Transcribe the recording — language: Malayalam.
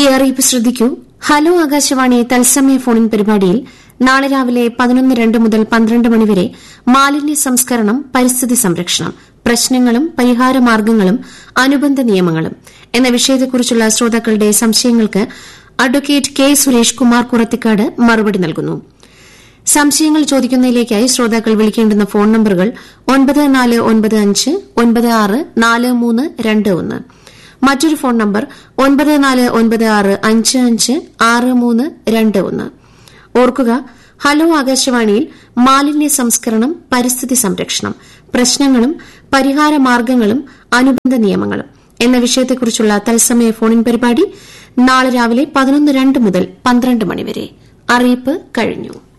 അറിയിപ്പ് ശ്രദ്ധിക്കൂ ഹലോ ആകാശവാണി തത്സമയ ഫോണിൻ പരിപാടിയിൽ നാളെ രാവിലെ പതിനൊന്ന് രണ്ട് മുതൽ പന്ത്രണ്ട് മണിവരെ മാലിന്യ സംസ്കരണം പരിസ്ഥിതി സംരക്ഷണം പ്രശ്നങ്ങളും പരിഹാരമാർഗ്ഗങ്ങളും അനുബന്ധ നിയമങ്ങളും എന്ന വിഷയത്തെക്കുറിച്ചുള്ള ശ്രോതാക്കളുടെ സംശയങ്ങൾക്ക് അഡ്വക്കേറ്റ് കെ സുരേഷ് കുമാർ കുറത്തിക്കാട് മറുപടി നൽകുന്നു സംശയങ്ങൾ ചോദിക്കുന്നതിലേക്കായി ശ്രോതാക്കൾ വിളിക്കേണ്ടുന്ന ഫോൺ നമ്പറുകൾ ഒൻപത് നാല് ഒൻപത് അഞ്ച് ഒൻപത് ആറ് നാല് മൂന്ന് രണ്ട് ഒന്ന് മറ്റൊരു ഫോൺ നമ്പർ ഒൻപത് നാല് ഒൻപത് ആറ് അഞ്ച് അഞ്ച് ആറ് മൂന്ന് രണ്ട് ഒന്ന് ഓർക്കുക ഹലോ ആകാശവാണിയിൽ മാലിന്യ സംസ്കരണം പരിസ്ഥിതി സംരക്ഷണം പ്രശ്നങ്ങളും പരിഹാരമാർഗ്ഗങ്ങളും അനുബന്ധ നിയമങ്ങളും എന്ന വിഷയത്തെക്കുറിച്ചുള്ള തത്സമയ ഫോണിൻ പരിപാടി നാളെ രാവിലെ പതിനൊന്ന് രണ്ട് മുതൽ പന്ത്രണ്ട് മണിവരെ അറിയിപ്പ് കഴിഞ്ഞു